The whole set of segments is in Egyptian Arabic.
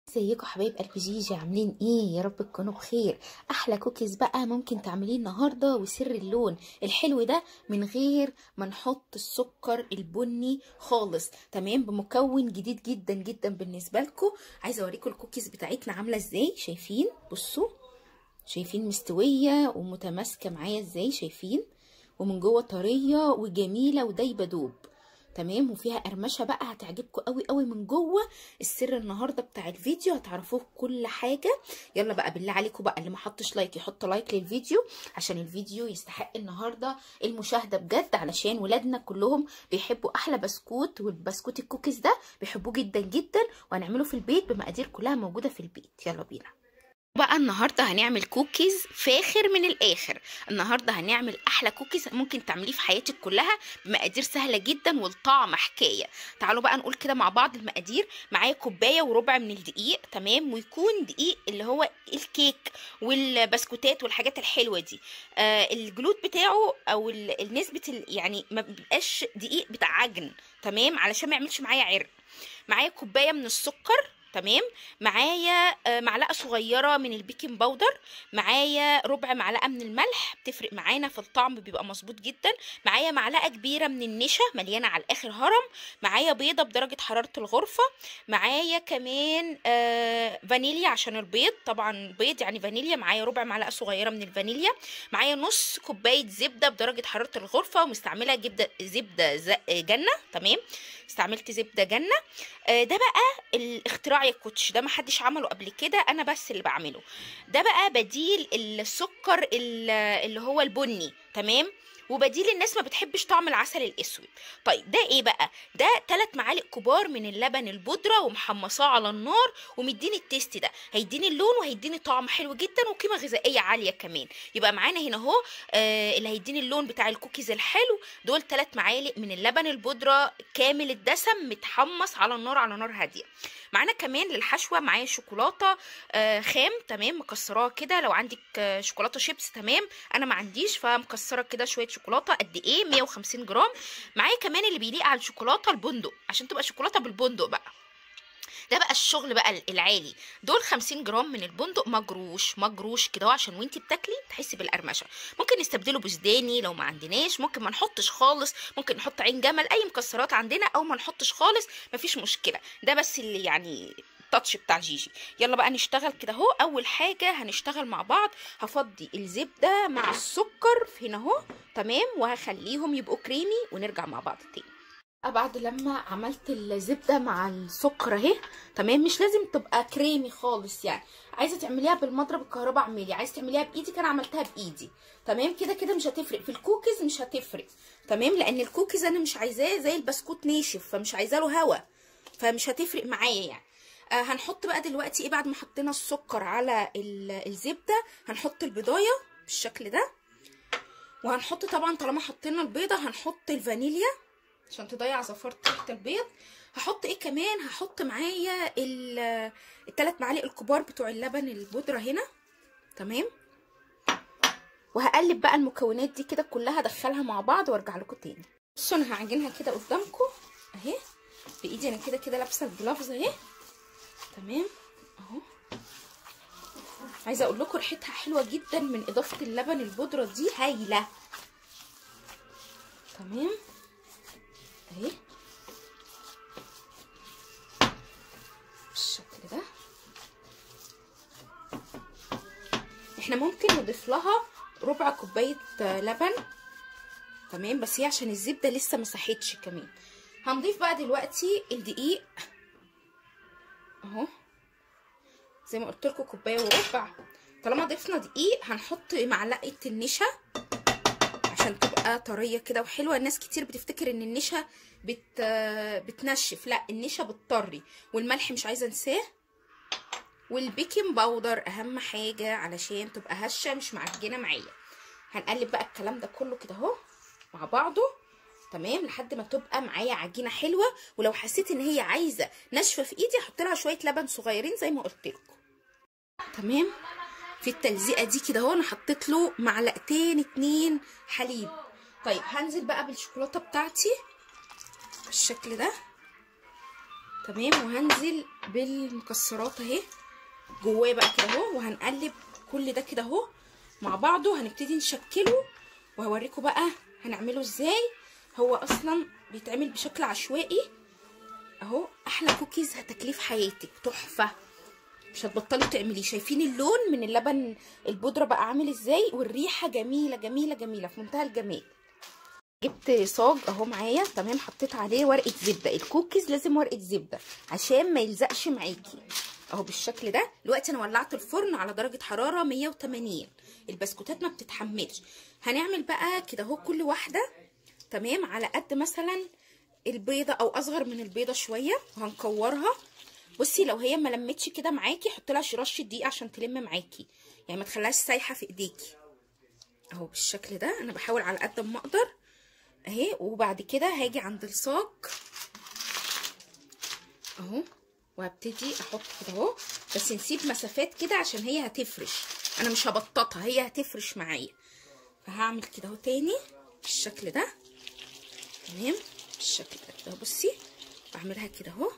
ازيكم حبايب قلب جيجي عاملين ايه يا رب تكونوا بخير احلى كوكيز بقى ممكن تعمليه النهارده وسر اللون الحلو ده من غير ما نحط السكر البني خالص تمام بمكون جديد جدا جدا بالنسبه لكم عايزه اوريكم الكوكيز بتاعتنا عامله ازاي شايفين بصوا شايفين مستويه ومتماسكه معايا ازاي شايفين ومن جوه طريه وجميله ودايبه دوب تمام وفيها قرمشه بقى هتعجبكم قوي قوي من جوه السر النهارده بتاع الفيديو هتعرفوه كل حاجه يلا بقى بالله عليكم بقى اللي ما حطش لايك يحط لايك للفيديو عشان الفيديو يستحق النهارده المشاهده بجد علشان ولادنا كلهم بيحبوا احلى بسكوت والبسكوت الكوكيز ده بيحبوه جدا جدا وهنعمله في البيت بمقادير كلها موجوده في البيت يلا بينا بقى النهارده هنعمل كوكيز فاخر من الاخر النهارده هنعمل احلى كوكيز ممكن تعمليه في حياتك كلها بمقادير سهله جدا والطعم حكايه تعالوا بقى نقول كده مع بعض المقادير معايا كوبايه وربع من الدقيق تمام ويكون دقيق اللي هو الكيك والبسكوتات والحاجات الحلوه دي آه الجلود بتاعه او النسبه يعني ما بيبقاش دقيق بتاع عجن تمام علشان ما يعملش معايا عرق معايا كوبايه من السكر تمام معايا معلقه صغيره من البيكنج باودر معايا ربع معلقه من الملح بتفرق معانا في الطعم بيبقى مظبوط جدا معايا معلقه كبيره من النشا مليانه على الاخر هرم معايا بيضه بدرجه حراره الغرفه معايا كمان آه فانيليا عشان البيض طبعا بيض يعني فانيليا معايا ربع معلقه صغيره من الفانيليا معايا نص كوبايه زبده بدرجه حراره الغرفه ومستعمله جبده زبده جنه تمام استعملت زبده جنه آه ده بقى الاختراع يا كوتش ده محدش عمله قبل كده انا بس اللي بعمله ده بقى بديل السكر اللي هو البني تمام وبديل الناس ما بتحبش طعم العسل الاسود طيب ده ايه بقى ده 3 معالق كبار من اللبن البودره ومحمصاه على النار ومديني التيست ده هيديني اللون وهيديني طعم حلو جدا وقيمه غذائيه عاليه كمان يبقى معانا هنا اهو آه اللي هيديني اللون بتاع الكوكيز الحلو دول 3 معالق من اللبن البودره كامل الدسم متحمص على النار على نار هاديه معانا كمان للحشوه معايا شوكولاته آه خام تمام مكسراها كده لو عندك آه شوكولاته شيبس تمام انا ما عنديش فمكسره كده شويه شوكولاته قد ايه 150 جرام معايا كمان اللي بيليق على الشوكولاته البندق عشان تبقى شوكولاته بالبندق بقى ده بقى الشغل بقى العالي دول 50 جرام من البندق مجروش مجروش كده عشان وانتي بتاكلي تحسي بالقرمشه ممكن نستبدله بوزداني لو ما عندناش ممكن ما نحطش خالص ممكن نحط عين جمل اي مكسرات عندنا او ما نحطش خالص مفيش مشكله ده بس اللي يعني التاتش بتاع جيجي يلا بقى نشتغل كده اهو اول حاجه هنشتغل مع بعض هفضي الزبده مع السكر هنا اهو تمام وهخليهم يبقوا كريمي ونرجع مع بعض تاني بعد لما عملت الزبده مع السكر اهي تمام مش لازم تبقى كريمي خالص يعني عايزه تعمليها بالمضرب الكهرباء اعملي عايزه تعمليها بايدك انا عملتها بايدي تمام كده كده مش هتفرق في الكوكيز مش هتفرق تمام لان الكوكيز انا مش عايزاه زي البسكوت ناشف فمش عايزه له هوا فمش هتفرق معايا يعني آه هنحط بقى دلوقتي ايه بعد ما حطينا السكر على الزبده هنحط البضايه بالشكل ده وهنحط طبعا طالما حطينا البيضه هنحط الفانيليا عشان تضيع زفاره ريحه البيض هحط ايه كمان هحط معايا الثلاث معالق الكبار بتوع اللبن البودره هنا تمام وهقلب بقى المكونات دي كده كلها ادخلها مع بعض وارجع لكم تاني بصوا انا هعجنها كده قدامكم اهي بايدي انا كده كده لابسه الجلافز اهي تمام اهو عايزه اقول لكم ريحتها حلوه جدا من اضافه اللبن البودره دي هايله تمام اهي بالشكل ده احنا ممكن نضيف لها ربع كوبايه لبن تمام بس هي عشان الزبده لسه ما ساحتش كمان هنضيف بقى دلوقتي الدقيق اهو زي ما قلت لكم كوبايه وربع طالما ضفنا دقيق هنحط معلقه النشا عشان تبقى طريه كده وحلوه الناس كتير بتفتكر ان النشا بت بتنشف لا النشا بتطري والملح مش عايزه انساه والبيكنج باودر اهم حاجه علشان تبقى هشه مش معجنه معايا هنقلب بقى الكلام ده كله كده اهو مع بعضه تمام لحد ما تبقى معايا عجينه حلوه ولو حسيت ان هي عايزه ناشفه في ايدي احط لها شويه لبن صغيرين زي ما قلت لكم تمام في التلزيقه دي كده اهو انا حطيت له معلقتين اتنين حليب طيب هنزل بقى بالشوكولاته بتاعتي بالشكل ده تمام وهنزل بالمكسرات اهي جواه بقى كده اهو وهنقلب كل ده كده اهو مع بعضه هنبتدي نشكله وهوريكم بقى هنعمله ازاي هو اصلا بيتعمل بشكل عشوائي اهو احلى كوكيز هتاكليه في حياتك تحفه مش هتبطلي تعمليه شايفين اللون من اللبن البودره بقى عامل ازاي والريحه جميله جميله جميله في منتهى الجمال جبت صاج اهو معايا تمام حطيت عليه ورقه زبده الكوكيز لازم ورقه زبده عشان ما يلزقش معاكي اهو بالشكل ده دلوقتي انا ولعت الفرن على درجه حراره 180 البسكوتات ما بتتحملش هنعمل بقى كده اهو كل واحده تمام على قد مثلا البيضه او اصغر من البيضه شويه وهنكورها بصي لو هي ما لمتش كده معاكي حطي لها رشه دقيق عشان تلم معاكي يعني ما تخليهاش سايحه في ايديكي اهو بالشكل ده انا بحاول على قد ما اقدر اهي وبعد كده هاجي عند الصاج اهو وهبتدي احط كده اهو بس نسيب مسافات كده عشان هي هتفرش انا مش هبططها هي هتفرش معايا فهعمل كده اهو تاني بالشكل ده تمام بالشكل ده كده بصي بعملها كده اهو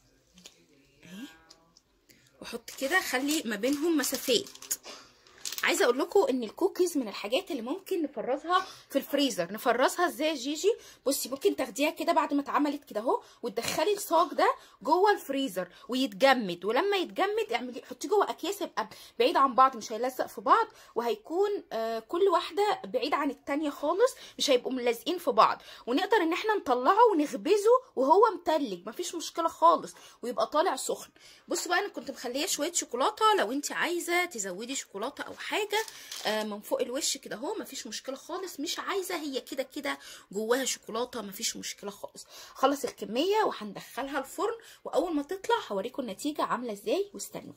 اهي واحط كده خلي ما بينهم مسافات عايزه اقول لكم ان الكوكيز من الحاجات اللي ممكن نفرزها في الفريزر نفرزها ازاي جيجي بصي ممكن تاخديها كده بعد ما اتعملت كده اهو وتدخلي الصاج ده جوه الفريزر ويتجمد ولما يتجمد اعملي حطيه جوه اكياس يبقى بعيد عن بعض مش هيلزق في بعض وهيكون آه كل واحده بعيد عن التانيه خالص مش هيبقوا ملازقين في بعض ونقدر ان احنا نطلعه ونخبزه وهو متلج مفيش مشكله خالص ويبقى طالع سخن بصوا بقى انا كنت مخليه شويه شوكولاته لو انت عايزه تزودي شوكولاته او حاجه آه من فوق الوش كده اهو مفيش مشكله خالص مش عايزه هي كده كده جواها شوكولاته مفيش مشكله خالص خلص الكميه وهندخلها الفرن واول ما تطلع هوريكم النتيجه عامله ازاي واستنوني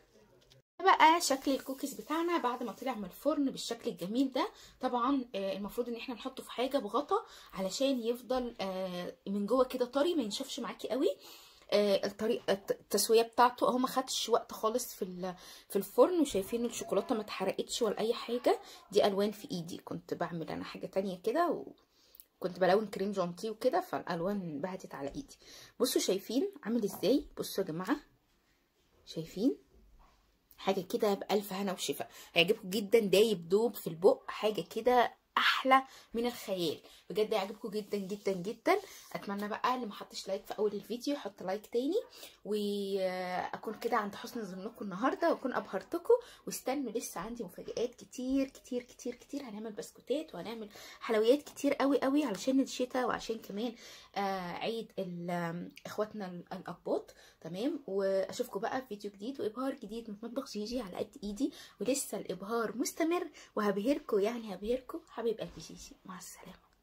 بقى شكل الكوكيز بتاعنا بعد ما طلع من الفرن بالشكل الجميل ده طبعا آه المفروض ان احنا نحطه في حاجه بغطا علشان يفضل آه من جوه كده طري ما ينشفش معاكي قوي آه الطريقه التسويه بتاعته اهو ما خدش وقت خالص في في الفرن وشايفين الشوكولاته ما اتحرقتش ولا اي حاجه دي الوان في ايدي كنت بعمل انا حاجه تانية كده وكنت بلون كريم جانتيه وكده فالالوان بهتت على ايدي بصوا شايفين عامل ازاي بصوا يا جماعه شايفين حاجه كده بألف هنا وشفا هيعجبكم جدا دايب دوب في البق حاجه كده احلى من الخيال بجد هيعجبكم جدا جدا جدا اتمنى بقى اللي ما حطش لايك في اول الفيديو يحط لايك تاني واكون كده عند حسن ظنكم النهارده واكون ابهرتكم واستنوا لسه عندي مفاجآت كتير كتير كتير كتير هنعمل بسكوتات وهنعمل حلويات كتير قوي قوي علشان الشتاء وعشان كمان آه عيد اخواتنا الاباط تمام واشوفكم بقى في فيديو جديد وابهار جديد من مطبخ جيجي على قد ايدي ولسه الابهار مستمر وهبهركم يعني هبهركم حبيب قلبي جيجي مع السلامه